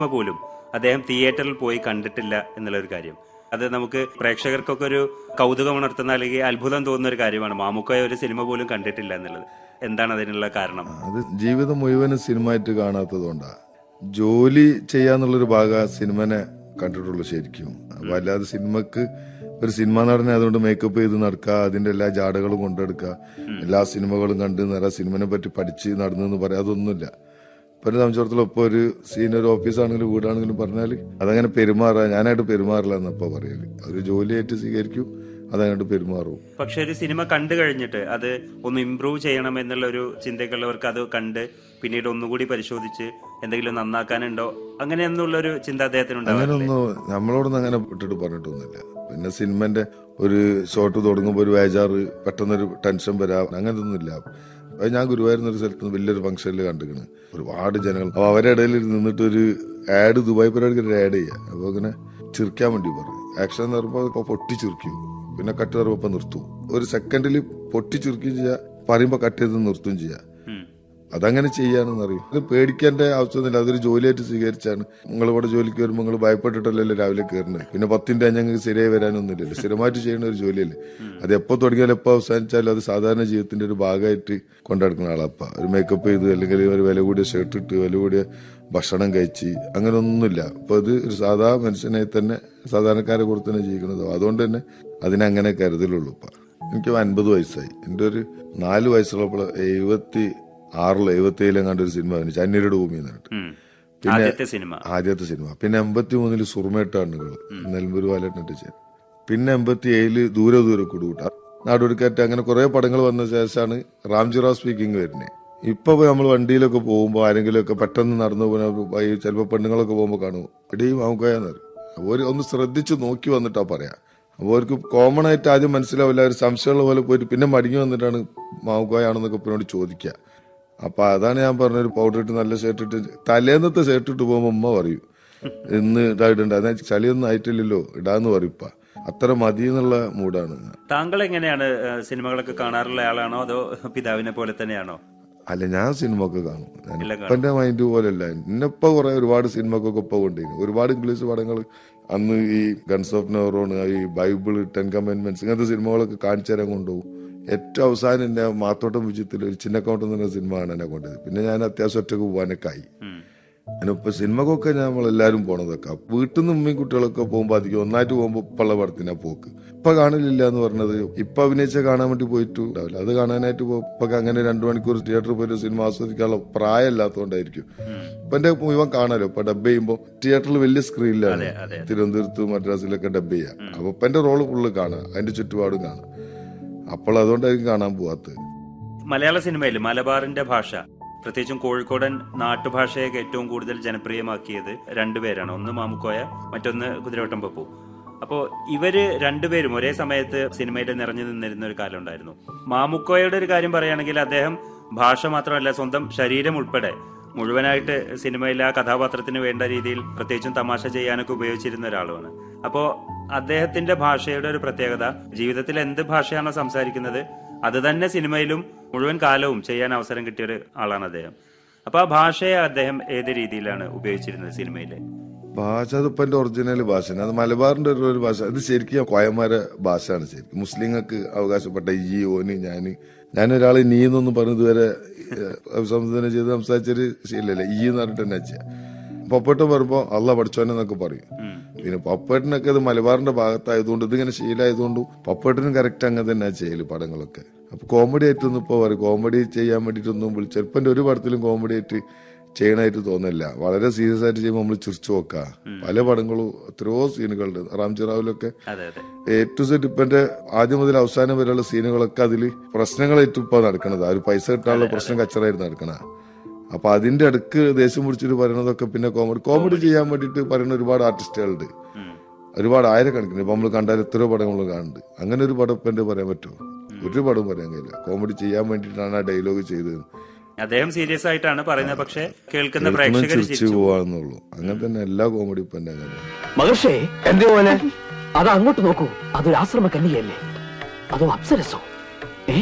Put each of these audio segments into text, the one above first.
പോലും അദ്ദേഹം തിയേറ്ററിൽ പോയി കണ്ടിട്ടില്ല എന്നുള്ള ഒരു കാര്യം അത് നമുക്ക് പ്രേക്ഷകർക്കൊക്കെ ഒരു കൗതുകം ഉണർത്തുന്ന അല്ലെങ്കിൽ അത്ഭുതം തോന്നുന്ന ഒരു കാര്യമാണ് മാമുക്കോയ ഒരു സിനിമ പോലും കണ്ടിട്ടില്ല എന്നുള്ളത് എന്താണ് അതിനുള്ള കാരണം അത് ജീവിതം മുഴുവനും സിനിമ ആയിട്ട് കാണാത്തതുകൊണ്ടാ ജോലി ചെയ്യാന്നുള്ളൊരു ഭാഗം സിനിമനെ കണ്ടിട്ടുള്ളൂ ശരിക്കും അപ്പൊ അല്ലാതെ സിനിമക്ക് ഒരു സിനിമ നടനെ അതുകൊണ്ട് മേക്കപ്പ് ചെയ്ത് നടക്കുക അതിന്റെ എല്ലാ ജാടകളും കൊണ്ടെടുക്കുക എല്ലാ സിനിമകളും കണ്ട് നിറ സിനിമനെ പറ്റി പഠിച്ച് നടന്നു പറയാം അതൊന്നുമില്ല ഇപ്പൊ ഒരു സംബന്ധിച്ചിടത്തോളം ഇപ്പൊ ഒരു സീൻ ഒരു ഓഫീസാണെങ്കിലും വീടാണെങ്കിലും പറഞ്ഞാൽ അതങ്ങനെ പെരുമാറാ ഞാനായിട്ട് പെരുമാറില്ല എന്നപ്പോ പറയല് ഒരു ജോലിയായിട്ട് സ്വീകരിക്കും അതങ്ങോട്ട് പെരുമാറും പക്ഷെ ഒരു സിനിമ കണ്ടു കഴിഞ്ഞിട്ട് അത് ഒന്ന് ഇമ്പ്രൂവ് ചെയ്യണം എന്നുള്ള ഒരു ചിന്തയ്ക്കുള്ളവർക്ക് അത് കണ്ട് പിന്നീട് ഒന്നുകൂടി പരിശോധിച്ച് എന്തെങ്കിലും നന്നാക്കാനുണ്ടോ അങ്ങനെയൊന്നുള്ള ഒരു ചിന്ത അദ്ദേഹത്തിന് ഉണ്ടാവാറില്ലേ അങ്ങനൊന്നും നമ്മളോടൊന്നും അങ്ങനെ ഇട്ടിട്ട് പറഞ്ഞിട്ടൊന്നുമില്ല പിന്നെ സിനിമന്റെ ഒരു ഷോട്ട് തുടങ്ങുമ്പോൾ ഒരു വേജാറ് പെട്ടെന്നൊരു ടെൻഷൻ വരാം അങ്ങനത്തൊന്നുമില്ല അത് ഞാൻ ഗുരുവായൂരുന്ന ഒരു സ്ഥലത്ത് നിന്ന് വലിയൊരു ഫംഗ്ഷനിൽ കണ്ടിക്കണ് ഒരുപാട് ജനങ്ങൾ അപ്പൊ അവരുടെ ഇടയിൽ നിന്നിട്ട് ഒരു ആഡ് ദുബായ് പരിപാടിക്ക് ഒരു ആഡ് ചെയ്യാം അപ്പൊ അങ്ങനെ ചിരിക്കാൻ വേണ്ടി പറഞ്ഞു ആക്ഷൻ എന്ന് പറയുമ്പോൾ ഇപ്പൊ പൊട്ടി ചിരിക്കും പിന്നെ കട്ട് പറയുമ്പോ നിർത്തും ഒരു സെക്കൻഡിൽ പൊട്ടി ചിരിക്കുകയും ചെയ്യാം പറയുമ്പോ കട്ട് ചെയ്ത് നിർത്തുകയും ചെയ്യാം ഉം. അതങ്ങനെ ചെയ്യാനെന്ന് അറിയും ഇത് പേടിക്കേണ്ട ആവശ്യമൊന്നുമില്ല അതൊരു ജോലിയായിട്ട് സ്വീകരിച്ചാണ് നിങ്ങൾ ഇവിടെ ജോലിക്ക് വരുമ്പോൾ നിങ്ങൾ ഭയപ്പെട്ടിട്ടല്ലല്ലോ രാവിലെ കയറുന്നത് പിന്നെ പത്തിന്റെ ഞങ്ങൾക്ക് ശരിയായി വരാനൊന്നുമില്ലല്ലോ സ്ഥിരമായിട്ട് ചെയ്യുന്ന ഒരു ജോലിയല്ലേ അത് എപ്പോ തുടങ്ങിയാലും എപ്പോ അവസാനിച്ചാലും അത് സാധാരണ ജീവിതത്തിന്റെ ഒരു ഭാഗമായിട്ട് കൊണ്ടെടുക്കുന്ന ആളപ്പ ഒരു മേക്കപ്പ് ചെയ്ത് അല്ലെങ്കിൽ ഒരു വില കൂടിയ ഷർട്ട് ഇട്ട് വില കൂടിയ ഭക്ഷണം കഴിച്ച് അങ്ങനെ ഒന്നുമില്ല അപ്പൊ ഇത് ഒരു സാധാ മനുഷ്യനെ തന്നെ സാധാരണക്കാരെ കൂടെ തന്നെ ജീവിക്കുന്നത് അതുകൊണ്ട് തന്നെ അതിനങ്ങനെ കരുതലുള്ളൂ ഇപ്പൊ എനിക്ക് അൻപത് വയസ്സായി എന്റെ ഒരു നാല് വയസ്സുള്ളപ്പോൾ എഴുപത്തി ആറിലോ എഴുപത്തി ഏഴിലെങ്ങാണ്ട് ഒരു സിനിമ വന്നു ചന്നീരുടെ ഭൂമി എന്നിട്ട് ഉം. ആദ്യത്തെ സിനിമ ആദ്യത്തെ സിനിമ പിന്നെ എൺപത്തി മൂന്നില് സുറുമേട്ടാണുകൾ നെൽമ്പൂർ വാലറ്റിട്ട് ചെയ്തു പിന്നെ എൺപത്തി ഏഴില് ദൂരെ ദൂരെ കൊടുകൂട്ട നാടൊടുക്കാറ്റ് അങ്ങനെ കുറെ പടങ്ങൾ വന്ന ശേഷമാണ് റാംജിറാവ് സ്പീക്കിംഗ് വരുന്നത് ഇപ്പൊ നമ്മൾ വണ്ടിയിലൊക്കെ പോകുമ്പോൾ ആരെങ്കിലും ഒക്കെ പെട്ടെന്ന് നടന്നു പോകുന്ന ചിലപ്പോൾ പെണ്ണുങ്ങളൊക്കെ പോകുമ്പോൾ കാണും ഇടയും മാമുക്കയെന്ന് ഒരു ഒന്ന് ശ്രദ്ധിച്ച് നോക്കി വന്നിട്ടാ പറയാ അപ്പോൾ അവർക്ക് കോമൺ ആയിട്ട് ആദ്യം മനസ്സിലാവില്ല ഒരു സംശയമുള്ള പോലെ പോയിട്ട് പിന്നെ മടങ്ങി വന്നിട്ടാണ് മാവുകയാണെന്നൊക്കെ ഇപ്പിനോട് ചോദിക്കുക അപ്പൊ അതാണ് ഞാൻ പറഞ്ഞൊരു പൗഡർ ഇട്ട് നല്ല ഷർട്ട് ഇട്ട് തലേന്നത്തെ ഷർട്ട് ഇട്ട് പോകുമ്പോ ഉമ്മ പറയും ഇന്ന് ഇതായിട്ടുണ്ട് അതാ ചളിയൊന്നും ആയിട്ടില്ലല്ലോ ഇടാന്ന് പറയിപ്പ അത്ര മതി എന്നുള്ള മൂടാണ് താങ്കൾ എങ്ങനെയാണ് ഏഹ്, സിനിമകളൊക്കെ കാണാറുള്ള ആളാണോ അതോ പിതാവിനെ പോലെ തന്നെയാണോ അല്ല ഞാൻ സിനിമ ഒക്കെ കാണും ഞാൻ എല്ലാം കാണും. ഇപ്പന്റെ മൈൻഡ് പോലെയല്ല എന്നെപ്പോ കുറെ ഒരുപാട് സിനിമക്കൊക്കെ ഇപ്പൊ കൊണ്ടിരുന്നു ഒരുപാട് ഇംഗ്ലീഷ് പടങ്ങൾ അന്ന് ഈ ഗൺസ് ഓഫ് നെവറോൺ ഈ ബൈബിൾ ടെൻ കമൻമെന്റ്സ് ഇങ്ങനത്തെ സിനിമകളൊക്കെ കാണിച്ചു തരാൻ കൊണ്ടുപോകും ഏറ്റവും അവസാനം എന്നെ മാത്തോട്ടം വിജയത്തിൽ ഒരു ചിന്ന കൗണ്ട് എന്ന് പറഞ്ഞ സിനിമയാണ് എന്നെ കൊണ്ടത് പിന്നെ ഞാൻ അത്യാവശ്യം ഒറ്റക്ക് പോകാനൊക്കെ ആയി ഉം. അതിനിപ്പോ സിനിമക്കൊക്കെ നമ്മൾ എല്ലാരും പോണതൊക്കെ വീട്ടിൽ നിന്ന് ഉമ്മയും കുട്ടികളൊക്കെ പോകുമ്പോ അധികം ഒന്നായിട്ട് പോകുമ്പോ ഇപ്പുള്ള പടത്തിനാ പോക്ക് ഇപ്പൊ കാണില്ല എന്ന് പറഞ്ഞത് ഇപ്പൊ അഭിനയിച്ച കാണാൻ വേണ്ടി പോയിട്ട് ഉണ്ടാവില്ല അത് കാണാനായിട്ട് പോ- ഇപ്പൊ അങ്ങനെ രണ്ടു മണിക്കൂർ തിയേറ്ററിൽ പോയി ഒരു സിനിമ ആസ്വദിക്കാനുള്ള പ്രായമില്ലാത്തതുകൊണ്ടായിരിക്കും ഇപ്പൊ എന്റെ മുഴുവൻ കാണാലോ ഇപ്പൊ ഡബ് ചെയ്യുമ്പോ തിയേറ്ററിൽ വലിയ സ്ക്രീനിലാണ് അതെ അതെ തിരുവനന്തപുരത്ത് മദ്രാസിലൊക്കെ ഡബ് ചെയ്യാം അപ്പൊ ഇപ്പൊ എന്റെ റോള് ഫുള്ള് കാണാം അതിന്റെ ചുറ്റുപാടും കാണാം അപ്പോൾ അതുകൊണ്ടായിരിക്കും കാണാൻ പോവാത്തത് മലയാള സിനിമയിൽ മലബാറിന്റെ ഭാഷ പ്രത്യേകിച്ചും കോഴിക്കോടൻ നാട്ടുഭാഷയെ ഏറ്റവും കൂടുതൽ ജനപ്രിയമാക്കിയത് രണ്ടുപേരാണ് ഒന്ന് മാമുക്കോയ മറ്റൊന്ന് കുതിരവട്ടം പപ്പു അപ്പോ ഇവര് രണ്ടുപേരും ഒരേ സമയത്ത് സിനിമയിൽ നിറഞ്ഞു നിന്നിരുന്ന ഒരു കാലം ഉണ്ടായിരുന്നു മാമുക്കോയുടെ ഒരു കാര്യം പറയുകയാണെങ്കിൽ അദ്ദേഹം ഭാഷ മാത്രമല്ല സ്വന്തം ശരീരം ഉൾപ്പെടെ മുഴുവനായിട്ട് സിനിമയിലെ ആ കഥാപാത്രത്തിന് വേണ്ട രീതിയിൽ പ്രത്യേകിച്ചും തമാശ ചെയ്യാനൊക്കെ ഉപയോഗിച്ചിരുന്ന ഒരാളുമാണ് അപ്പോ അദ്ദേഹത്തിന്റെ ഭാഷയുടെ ഒരു പ്രത്യേകത ജീവിതത്തിൽ എന്ത് ഭാഷയാണോ സംസാരിക്കുന്നത് അത് തന്നെ സിനിമയിലും മുഴുവൻ കാലവും ചെയ്യാൻ അവസരം കിട്ടിയ ഒരു ആളാണ് അദ്ദേഹം അപ്പൊ ആ ഭാഷയെ അദ്ദേഹം ഏത് രീതിയിലാണ് ഉപയോഗിച്ചിരുന്നത് സിനിമയില് ഭാഷ അതിപ്പോ എന്റെ ഒറിജിനൽ ഭാഷയാണ് അത് മലബാറിന്റെ ഒരു ഒരു ഭാഷ ഇത് ശരിക്കും കോയമാരെ ഭാഷയാണ് ശരിക്കും മുസ്ലിങ്ങൾക്ക് അവകാശപ്പെട്ട ഈ ഓന് ഞാന് ഞാനൊരാള് നീ എന്നൊന്നും പറഞ്ഞ് ഇതുവരെ ഏഹ്, അഭിസംബോധന ചെയ്ത് സംസാരിച്ചൊരു ശീലല്ലേ ഈ എന്ന് പറഞ്ഞിട്ട് തന്നെ വെച്ചാ പപ്പേട്ടൻ പറയുമ്പോ അള്ള പഠിച്ചോനെന്നൊക്കെ പറയും ഉം. പിന്നെ പപ്പേട്ടനൊക്കെ ഇത് മലബാറിന്റെ ഭാഗത്തായതുകൊണ്ട് ഇതിങ്ങനെ ശീലമായതുകൊണ്ട് പപ്പേട്ടനും കറക്റ്റ് അങ്ങനെ തന്നെ ചെയ്യല് പടങ്ങളൊക്കെ അപ്പൊ കോമഡി ആയിട്ടൊന്നും ഇപ്പൊ പറയും കോമഡി ചെയ്യാൻ വേണ്ടിയിട്ടൊന്നും വിളിച്ചു ചിലപ്പോ എന്റെ ഒരു പടത്തിലും കോമഡി ആയിട്ട് ചെയ്യണായിട്ട് തോന്നില്ല വളരെ സീരിയസ് ആയിട്ട് ചെയ്യുമ്പോൾ നമ്മൾ ചിരിച്ചു നോക്കുക പല പടങ്ങളും എത്രയോ സീനുകളുണ്ട് റാംജിറാവിലൊക്കെ അതെ അതെ എ ടു സെറ്റ് ഇപ്പൊ എന്റെ ആദ്യം മുതൽ അവസാനം വരെയുള്ള സീനുകളൊക്കെ അതിൽ പ്രശ്നങ്ങളായിട്ട് ഇപ്പൊ നടക്കണത് ആ ഒരു പൈസ കിട്ടാനുള്ള പ്രശ്നം കച്ചറായിട്ട് നടക്കണ അപ്പൊ അതിന്റെ അടുക്ക് ദേഷ്യം പിടിച്ചിട്ട് പറയണതൊക്കെ പിന്നെ കോമഡി കോമഡി ചെയ്യാൻ വേണ്ടിയിട്ട് പറയുന്ന ഒരുപാട് ആർട്ടിസ്റ്റുകളുണ്ട് ഉം. ഒരുപാട് ആയിരക്കണക്കിന് ഇപ്പൊ നമ്മൾ കണ്ടാൽ എത്രയോ പടം നമ്മൾ കാണുന്നുണ്ട് അങ്ങനെ ഒരു പടം ഇപ്പൊ എന്റെ പറയാൻ പറ്റുമോ ഒരു പടം പറയാൻ കഴിയില്ല കോമഡി ചെയ്യാൻ വേണ്ടിയിട്ടാണ് ആ ഡയലോഗ് ചെയ്തത് അദ്ദേഹം സീരിയസ് ആയിട്ടാണ് പറയുന്നത് പക്ഷെ കേൾക്കുന്ന കേൾക്കുമ്പോൾ പ്രേക്ഷകർ ചിരിച്ചു ചിരിച്ചു പോവാന്നുള്ളൂ അങ്ങനെ തന്നെ എല്ലാ കോമഡി ഇപ്പൊ എന്റെ അങ്ങനെ മഹർഷേ എന്തേ മോനെ അത് അങ്ങോട്ട് നോക്കൂ അതൊരു ആശ്രമ കന്യകയല്ലേ അതോ അപ്സരസോ ഏ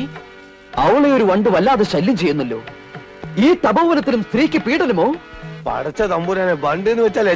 അവളെ ഒരു വണ്ട് വല്ലാതെ ശല്യം ചെയ്യുന്നല്ലോ ഈ തപോവനത്തിലും സ്ത്രീക്ക് പീഡനമോ പടച്ച തമ്പുരാനെ ബണ്ട് എന്ന് വെച്ചാൽ